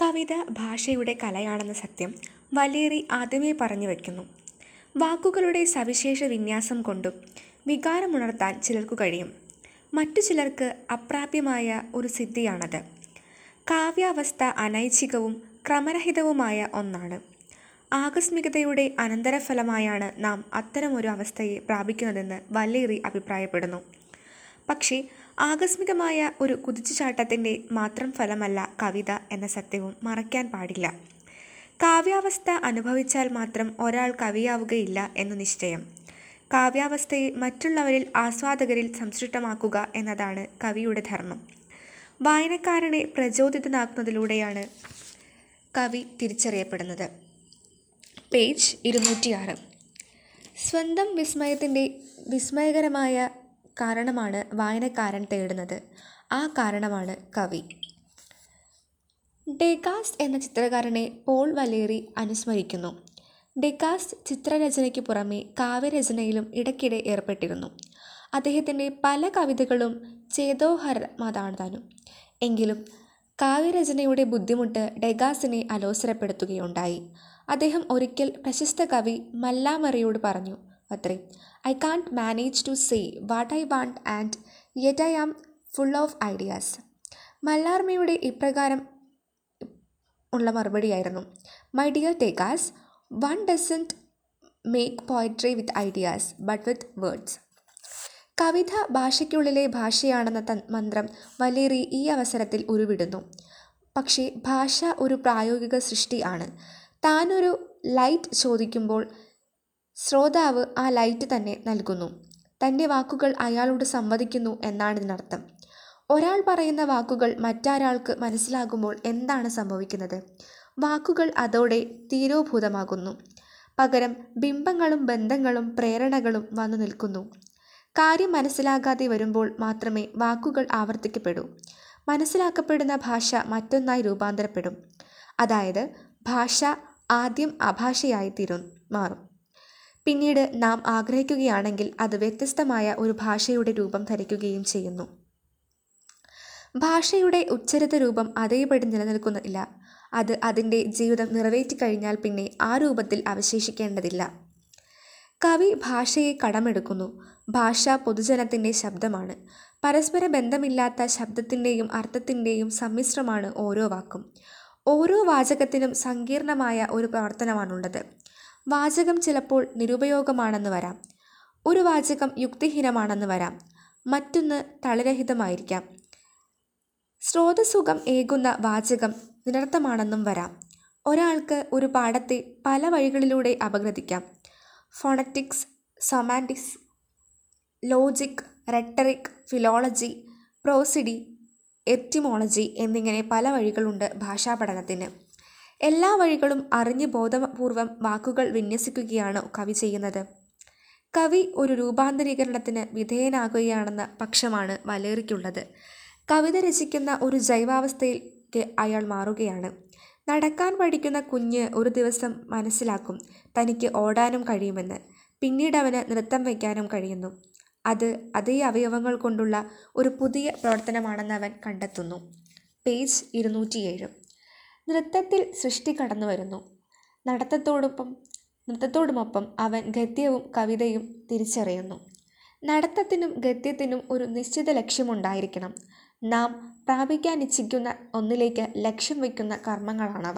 കവിത ഭാഷയുടെ കലയാണെന്ന സത്യം വലേറി ആദ്യമേ പറഞ്ഞു വയ്ക്കുന്നു. വാക്കുകളുടെ സവിശേഷ വിന്യാസം കൊണ്ടും വികാരമുണർത്താൻ ചിലർക്കു കഴിയും. മറ്റു ചിലർക്ക് അപ്രാപ്യമായ ഒരു സിദ്ധിയാണത്. കാവ്യാവസ്ഥ അനൈച്ഛികവും ക്രമരഹിതവുമായ ഒന്നാണ്. ആകസ്മികതയുടെ അനന്തരഫലമായാണ് നാം അത്തരമൊരു അവസ്ഥയെ പ്രാപിക്കുന്നതെന്ന് വലേറി അഭിപ്രായപ്പെടുന്നു. പക്ഷേ ആകസ്മികമായ ഒരു കുതിച്ചുചാട്ടത്തിന്റെ മാത്രം ഫലമല്ല കവിത എന്ന സത്യവും മറയ്ക്കാൻ പാടില്ല. കാവ്യാവസ്ഥ അനുഭവിച്ചാൽ മാത്രം ഒരാൾ കവിയാവുകയില്ല എന്നു നിശ്ചയം. കാവ്യാവസ്ഥയെ മറ്റുള്ളവരിൽ ആസ്വാദകരിൽ സംസൃഷ്ടമാക്കുക എന്നതാണ് കവിയുടെ ധർമ്മം. വായനക്കാരനെ പ്രചോദിതനാക്കുന്നതിലൂടെയാണ് കവി തിരിച്ചറിയപ്പെടുന്നത്. പേജ് ഇരുന്നൂറ്റിയാറ്. സ്വന്തം വിസ്മയത്തിന്റെ വിസ്മയകരമായ കാരണമാണ് വായനക്കാരൻ തേടുന്നത്. ആ കാരണമാണ് കവി. ഡെഗാസ് എന്ന ചിത്രകാരനെ പോൾ വലേറി അനുസ്മരിക്കുന്നു. ഡെഗാസ് ചിത്രരചനയ്ക്കു പുറമേ കാവ്യരചനയിലും ഇടയ്ക്കിടെ ഏർപ്പെട്ടിരുന്നു. അദ്ദേഹത്തിന്റെ പല കവിതകളും ചേതോഹരമാണതാനും. എങ്കിലും കാവ്യരചനയുടെ ബുദ്ധിമുട്ട് ഡെഗാസിനെ അലോസരപ്പെടുത്തുകയുണ്ടായി. അദ്ദേഹം ഒരിക്കൽ പ്രശസ്ത കവി മല്ലാമറിയോട് പറഞ്ഞു അത്രേ "I can't manage to say what I want and yet I am full of ideas. " മല്ലാർമയുടെ ഇപ്രകാരം ഉള്ള മറുപടിയായിരുന്നു "my dear Degas, one doesn't make poetry with ideas, but with words. " കവിത ഭാഷയ്ക്കുള്ളിലെ ഭാഷയാണെന്ന മന്ത്രം വലേറി ഈ അവസരത്തിൽ ഉരുവിടുന്നു. പക്ഷേ ഭാഷ ഒരു പ്രായോഗിക സൃഷ്ടി ആണ്. താനൊരു ലൈറ്റ് ചോദിക്കുമ്പോൾ ശ്രോതാവ് ആ ലൈറ്റ് തന്നെ നൽകുന്നു. തന്റെ വാക്കുകൾ അയാളോട് സംവദിക്കുന്നു എന്നാണിതിനർത്ഥം. ഒരാൾ പറയുന്ന വാക്കുകൾ മറ്റൊരാൾക്ക് മനസ്സിലാകുമ്പോൾ എന്താണ് സംഭവിക്കുന്നത്? വാക്കുകൾ അതോടെ തീരോഭൂതമാകുന്നു. പകരം ബിംബങ്ങളും ബന്ധങ്ങളും പ്രേരണകളും വന്നു നിൽക്കുന്നു. കാര്യം മനസ്സിലാകാതെ വരുമ്പോൾ മാത്രമേ വാക്കുകൾ ആവർത്തിക്കപ്പെടൂ. മനസ്സിലാക്കപ്പെടുന്ന ഭാഷ മറ്റൊന്നായി രൂപാന്തരപ്പെടും. അതായത് ഭാഷ ആദ്യം അഭാഷയായി മാറും. പിന്നീട് നാം ആഗ്രഹിക്കുകയാണെങ്കിൽ അത് വ്യത്യസ്തമായ ഒരു ഭാഷയുടെ രൂപം ധരിക്കുകയും ചെയ്യുന്നു. ഭാഷയുടെ ഉച്ചരിത രൂപം അതേപടി നിലനിൽക്കുന്നില്ല. അത് അതിന്റെ ജീവിതം നിറവേറ്റിക്കഴിഞ്ഞാൽ പിന്നെ ആ രൂപത്തിൽ അവശേഷിക്കേണ്ടതില്ല. കവി ഭാഷയെ കടമെടുക്കുന്നു. ഭാഷ പൊതുജനത്തിന്റെ ശബ്ദമാണ്. പരസ്പര ബന്ധമില്ലാത്ത ശബ്ദത്തിന്റെയും അർത്ഥത്തിന്റെയും സമ്മിശ്രമാണ് ഓരോ വാക്കും. ഓരോ വാചകത്തിനും സങ്കീർണ്ണമായ ഒരു പ്രവർത്തനമാണുള്ളത്. വാചകം ചിലപ്പോൾ നിരുപയോഗമാണെന്ന് വരാം. ഒരു വാചകം യുക്തിഹീനമാണെന്ന് വരാം. മറ്റൊന്ന് തളിരഹിതമായിരിക്കാം. സ്രോതസ്സുഖം ഏകുന്ന വാചകം നിരർത്ഥമാണെന്നും വരാം. ഒരാൾക്ക് ഒരു പാഠത്തെ പല വഴികളിലൂടെ അപഗ്രഥിക്കാം. Phonetics, semantics, logic, rhetoric, philology, prosody, etymology എന്നിങ്ങനെ പല വഴികളുണ്ട് ഭാഷാപഠനത്തിന്. എല്ലാ വഴികളും അറിഞ്ഞ് ബോധപൂർവം വാക്കുകൾ വിന്യസിക്കുകയാണു കവി ചെയ്യുന്നത്. കവി ഒരു രൂപാന്തരീകരണത്തിന് വിധേയനാകുകയാണെന്ന പക്ഷമാണ് വലേറിക്കുള്ളത്. കവിത രചിക്കുന്ന ഒരു ജൈവാവസ്ഥയിലേക്ക് അയാൾ മാറുകയാണ്. നടക്കാൻ പഠിക്കുന്ന കുഞ്ഞ് ഒരു ദിവസം മനസ്സിലാക്കും തനിക്ക് ഓടാനും കഴിയുമെന്ന്. പിന്നീടവന് നൃത്തം വയ്ക്കാനും കഴിയുന്നു. അത് അതേ അവയവങ്ങൾ കൊണ്ടുള്ള ഒരു പുതിയ പ്രവർത്തനമാണെന്നവൻ കണ്ടെത്തുന്നു. പേജ് ഇരുന്നൂറ്റിയേഴ്. നൃത്തത്തിൽ സൃഷ്ടി കടന്നുവരുന്നു. നൃത്തത്തോടുമൊപ്പം അവൻ ഗദ്യവും കവിതയും തിരിച്ചറിയുന്നു. നടത്തത്തിനും ഗദ്യത്തിനും ഒരു നിശ്ചിത ലക്ഷ്യമുണ്ടായിരിക്കണം. നാം പ്രാപിക്കാനിച്ഛിക്കുന്ന ഒന്നിലേക്ക് ലക്ഷ്യം വയ്ക്കുന്ന കർമ്മങ്ങളാണവ.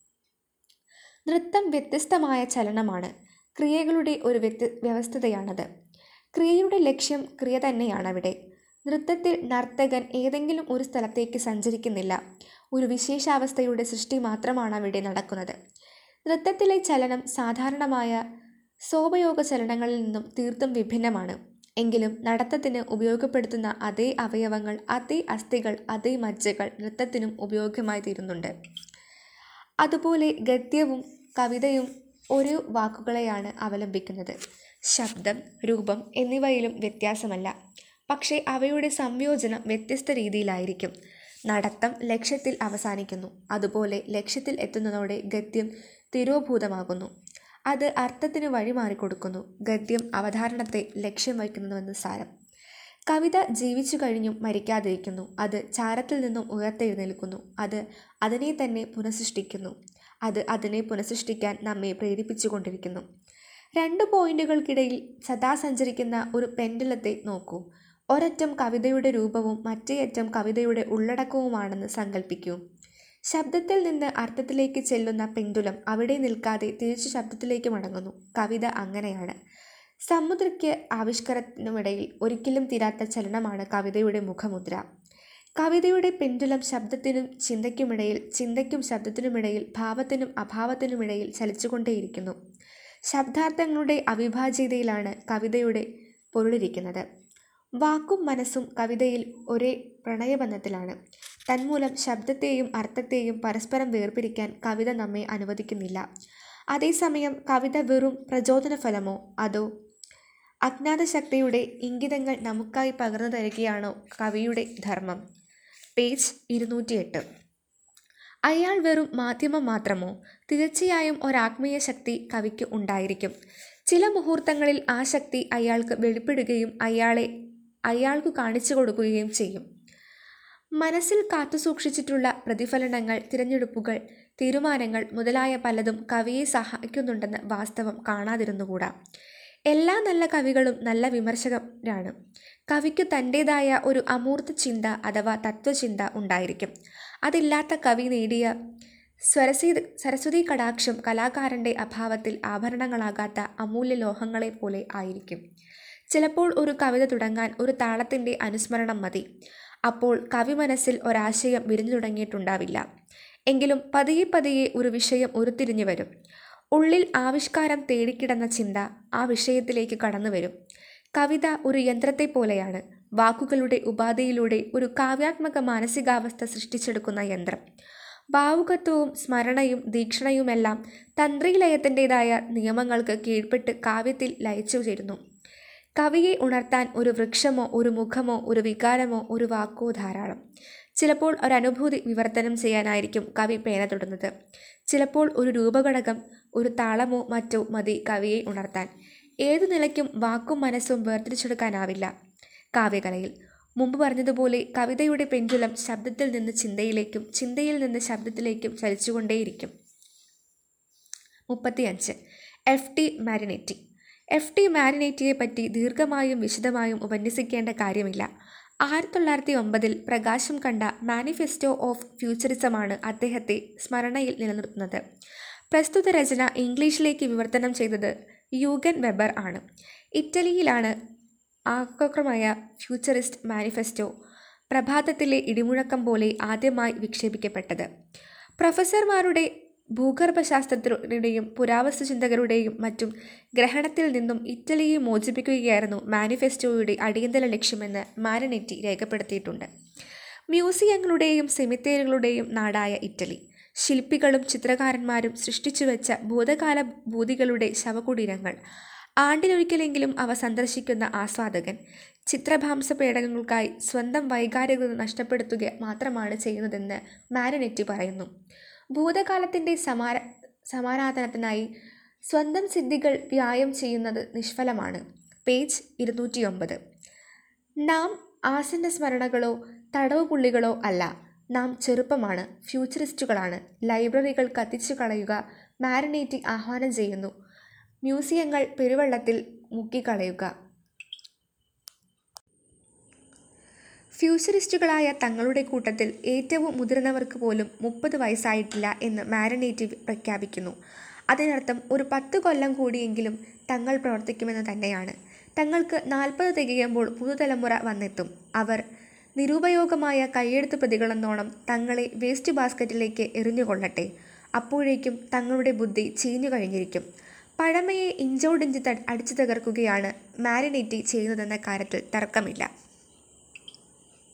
നൃത്തം വ്യത്യസ്തമായ ചലനമാണ്. ക്രിയകളുടെ ഒരു വ്യവസ്ഥിതിയാണത്. ക്രിയയുടെ ലക്ഷ്യം ക്രിയ തന്നെയാണവിടെ. നൃത്തത്തിൽ നർത്തകൻ ഏതെങ്കിലും ഒരു സ്ഥലത്തേക്ക് സഞ്ചരിക്കുന്നില്ല. ഒരു വിശേഷാവസ്ഥയുടെ സൃഷ്ടി മാത്രമാണവിടെ നടക്കുന്നത്. നൃത്തത്തിലെ ചലനം സാധാരണമായ സോപയോഗചലനങ്ങളിൽ നിന്നും തീർത്തും വിഭിന്നമാണ്. എങ്കിലും നടത്തത്തിന് ഉപയോഗപ്പെടുത്തുന്ന അതേ അവയവങ്ങൾ, അതേ അസ്ഥികൾ, അതേ മജ്ജകൾ നൃത്തത്തിനും ഉപയോഗ്യമായിത്തീരുന്നുണ്ട്. അതുപോലെ ഗദ്യവും കവിതയും ഒരേ വാക്കുകളെയാണ് അവലംബിക്കുന്നത്. ശബ്ദം, രൂപം എന്നിവയിലും വ്യത്യാസമല്ല. പക്ഷേ അവയുടെ സംയോജനം വ്യത്യസ്ത രീതിയിലായിരിക്കും. നടത്തം ലക്ഷ്യത്തിൽ അവസാനിക്കുന്നു. അതുപോലെ ലക്ഷ്യത്തിൽ എത്തുന്നതോടെ ഗദ്യം തിരോഭൂതമാകുന്നു. അത് അർത്ഥത്തിന് വഴി മാറിക്കൊടുക്കുന്നു. ഗദ്യം അവതരണത്തെ ലക്ഷ്യം വയ്ക്കുന്നുവെന്ന് സാരം. കവിത ജീവിച്ചു കഴിഞ്ഞും മരിക്കാതിരിക്കുന്നു അത് ചാരത്തിൽ നിന്നും ഉയർത്തെഴുന്നേൽക്കുന്നു അത് അതിനെ തന്നെ പുനഃസൃഷ്ടിക്കുന്നു അത് അതിനെ പുനഃസൃഷ്ടിക്കാൻ നമ്മെ പ്രേരിപ്പിച്ചുകൊണ്ടിരിക്കുന്നു രണ്ട് പോയിന്റുകൾക്കിടയിൽ സദാ സഞ്ചരിക്കുന്ന ഒരു പെൻഡുലത്തെ നോക്കൂ ഒരറ്റം കവിതയുടെ രൂപവും മറ്റേ അറ്റം കവിതയുടെ ഉള്ളടക്കവുമാണെന്ന് സങ്കല്പിക്കൂ ശബ്ദത്തിൽ നിന്ന് അർത്ഥത്തിലേക്ക് ചെല്ലുന്ന പെൻഡുലം അവിടെ നിൽക്കാതെ തിരിച്ചു ശബ്ദത്തിലേക്ക് മടങ്ങുന്നു കവിത അങ്ങനെയാണ് സമുദ്രയ്ക്ക് ആവിഷ്കാരത്തിനുമിടയിൽ ഒരിക്കലും തീരാത്ത ചലനമാണ് കവിതയുടെ മുഖമുദ്ര കവിതയുടെ പെൻഡുലം ശബ്ദത്തിനും ചിന്തയ്ക്കുമിടയിൽ ചിന്തയ്ക്കും ശബ്ദത്തിനുമിടയിൽ ഭാവത്തിനും അഭാവത്തിനുമിടയിൽ ചലിച്ചുകൊണ്ടേയിരിക്കുന്നു ശബ്ദാർത്ഥങ്ങളുടെ അവിഭാജ്യതയിലാണ് കവിതയുടെ പൊരുളിരിക്കുന്നത് വാക്കും മനസ്സും കവിതയിൽ ഒരേ പ്രണയബന്ധത്തിലാണ് തന്മൂലം ശബ്ദത്തെയും അർത്ഥത്തെയും പരസ്പരം വേർപിരിക്കാൻ കവിത നമ്മെ അനുവദിക്കുന്നില്ല അതേസമയം കവിത വെറും പ്രചോദനഫലമോ അതോ അജ്ഞാത ശക്തിയുടെ ഇംഗിതങ്ങൾ നമുക്കായി പകർന്നു തരികയാണോ കവിയുടെ ധർമ്മം പേജ് ഇരുന്നൂറ്റിയെട്ട് അയാൾ വെറും മാധ്യമം മാത്രമോ തീർച്ചയായും ഒരാത്മീയ ശക്തി കവിക്ക് ഉണ്ടായിരിക്കും ചില മുഹൂർത്തങ്ങളിൽ ആ ശക്തി അയാൾക്ക് വെളിപ്പെടുകയും അയാളെ അയാൾക്ക് കാണിച്ചു കൊടുക്കുകയും ചെയ്യും മനസ്സിൽ കാത്തുസൂക്ഷിച്ചിട്ടുള്ള പ്രതിഫലനങ്ങൾ തിരഞ്ഞെടുപ്പുകൾ തീരുമാനങ്ങൾ മുതലായ പലതും കവിയെ സഹായിക്കുന്നുണ്ടെന്ന് വാസ്തവം കാണാതിരുന്നുകൂടാ എല്ലാ നല്ല കവികളും നല്ല വിമർശകരാണ് കവിക്ക് തൻ്റേതായ ഒരു അമൂർത്ത ചിന്ത അഥവാ തത്വചിന്ത ഉണ്ടായിരിക്കും അതില്ലാത്ത കവി നേടിയ സ്വരസീ സരസ്വതി കടാക്ഷം കലാകാരൻ്റെ അഭാവത്തിൽ ആഭരണങ്ങളാകാത്ത അമൂല്യ ലോഹങ്ങളെ പോലെ ആയിരിക്കും ചിലപ്പോൾ ഒരു കവിത തുടങ്ങാൻ ഒരു താളത്തിൻ്റെ അനുസ്മരണം മതി അപ്പോൾ കവി മനസ്സിൽ ഒരാശയം വിരിഞ്ഞു തുടങ്ങിയിട്ടുണ്ടാവില്ല എങ്കിലും പതിയെ പതിയെ ഒരു വിഷയം ഉരുത്തിരിഞ്ഞു വരും ഉള്ളിൽ ആവിഷ്കാരം തേടിക്കിടന്ന ചിന്ത ആ വിഷയത്തിലേക്ക് കടന്നു വരും കവിത ഒരു യന്ത്രത്തെ പോലെയാണ് വാക്കുകളുടെ ഉപാധിയിലൂടെ ഒരു കാവ്യാത്മക മാനസികാവസ്ഥ സൃഷ്ടിച്ചെടുക്കുന്ന യന്ത്രം ഭാവുകത്വവും സ്മരണയും ദീക്ഷണയുമെല്ലാം തന്ത്രീലയത്തിൻ്റെതായ നിയമങ്ങൾക്ക് കീഴ്പ്പെട്ട് കാവ്യത്തിൽ ലയിച്ചു ചേരുന്നു കവിയെ ഉണർത്താൻ ഒരു വൃക്ഷമോ ഒരു മുഖമോ ഒരു വികാരമോ ഒരു വാക്കോ ധാരാളം ചിലപ്പോൾ ഒരനുഭൂതി വിവർത്തനം ചെയ്യാനായിരിക്കും കവി പേന തൊടുന്നത് ചിലപ്പോൾ ഒരു രൂപഘടകം ഒരു താളമോ മറ്റോ മതി കവിയെ ഉണർത്താൻ ഏതു നിലയ്ക്കും വാക്കും മനസ്സും വേർതിരിച്ചെടുക്കാനാവില്ല കാവ്യകലയിൽ മുമ്പ് പറഞ്ഞതുപോലെ കവിതയുടെ പെൻഡുലം ശബ്ദത്തിൽ നിന്ന് ചിന്തയിലേക്കും ചിന്തയിൽ നിന്ന് ശബ്ദത്തിലേക്കും ചലിച്ചുകൊണ്ടേയിരിക്കും മുപ്പത്തിയഞ്ച് F T Marinetti F T മാരിനേറ്റിയെ പറ്റി ദീർഘമായും വിശദമായും ഉപന്യസിക്കേണ്ട കാര്യമില്ല ആയിരത്തി തൊള്ളായിരത്തി ഒമ്പതിൽ പ്രകാശം കണ്ട മാനിഫെസ്റ്റോ ഓഫ് ഫ്യൂച്ചറിസമാണ് അദ്ദേഹത്തെ സ്മരണയിൽ നിലനിർത്തുന്നത് പ്രസ്തുത രചന ഇംഗ്ലീഷിലേക്ക് വിവർത്തനം ചെയ്തത് യൂഗൻ വെബർ ആണ് ഇറ്റലിയിലാണ് ആക്രമായ ഫ്യൂച്ചറിസ്റ്റ് മാനിഫെസ്റ്റോ പ്രഭാതത്തിലെ ഇടിമുഴക്കം പോലെ ആദ്യമായി വിക്ഷേപിക്കപ്പെട്ടത് പ്രൊഫസർമാരുടെ ഭൂഗർഭശാസ്ത്രജ്ഞരുടെയും പുരാവസ്തു ചിന്തകരുടെയും മറ്റും ഗ്രഹണത്തിൽ നിന്നും ഇറ്റലിയെ മോചിപ്പിക്കുകയായിരുന്നു മാനിഫെസ്റ്റോയുടെ അടിയന്തര ലക്ഷ്യമെന്ന് മാരനെറ്റി രേഖപ്പെടുത്തിയിട്ടുണ്ട് മ്യൂസിയങ്ങളുടെയും സെമിത്തേരികളുടെയും നാടായ ഇറ്റലി ശില്പികളും ചിത്രകാരന്മാരും സൃഷ്ടിച്ചുവെച്ച ഭൂതകാല ഭൂതികളുടെ ശവകുടീരങ്ങൾ ആണ്ടിലൊരിക്കലെങ്കിലും അവ സന്ദർശിക്കുന്ന ആസ്വാദകൻ ചിത്രഭാംസ പേടകങ്ങൾക്കായി സ്വന്തം വൈകാരികത നഷ്ടപ്പെടുത്തുക മാത്രമാണ് ചെയ്യുന്നതെന്ന് മാരനെറ്റി പറയുന്നു ഭൂതകാലത്തിൻ്റെ സമാര സമാരാധനത്തിനായി സ്വന്തം സിദ്ധികൾ വ്യായം ചെയ്യുന്നത് നിഷ്ഫലമാണ് പേജ് ഇരുന്നൂറ്റിയൊമ്പത് നാം ആസന്ന സ്മരണകളോ തടവുപുള്ളികളോ അല്ല നാം ചെറുപ്പമാണ് ഫ്യൂച്ചറിസ്റ്റുകളാണ് ലൈബ്രറികൾ കത്തിച്ചു കളയുക മാരിനേറ്റി ആഹ്വാനം ചെയ്യുന്നു മ്യൂസിയങ്ങൾ പെരുവെള്ളത്തിൽ മുക്കിക്കളയുക ഫ്യൂച്ചറിസ്റ്റുകളായ തങ്ങളുടെ കൂട്ടത്തിൽ ഏറ്റവും മുതിർന്നവർക്ക് പോലും മുപ്പത് വയസ്സായിട്ടില്ല എന്ന് മാരിനേറ്റീവ് പ്രഖ്യാപിക്കുന്നു അതിനർത്ഥം ഒരു പത്ത് കൊല്ലം കൂടിയെങ്കിലും തങ്ങൾ പ്രവർത്തിക്കുമെന്ന് തന്നെയാണ് തങ്ങൾക്ക് നാൽപ്പത് തികയുമ്പോൾ പുതുതലമുറ വന്നെത്തും അവർ നിരുപയോഗമായ കൈയെഴുത്ത് പ്രതികളെന്നോണം തങ്ങളെ വേസ്റ്റ് ബാസ്ക്കറ്റിലേക്ക് എറിഞ്ഞുകൊള്ളട്ടെ അപ്പോഴേക്കും തങ്ങളുടെ ബുദ്ധി ചീഞ്ഞു കഴിഞ്ഞിരിക്കും പഴമയെ ഇഞ്ചോടിഞ്ച് ത അടിച്ചു തകർക്കുകയാണ് മാരിനേറ്റി ചെയ്യുന്നതെന്ന കാര്യത്തിൽ തർക്കമില്ല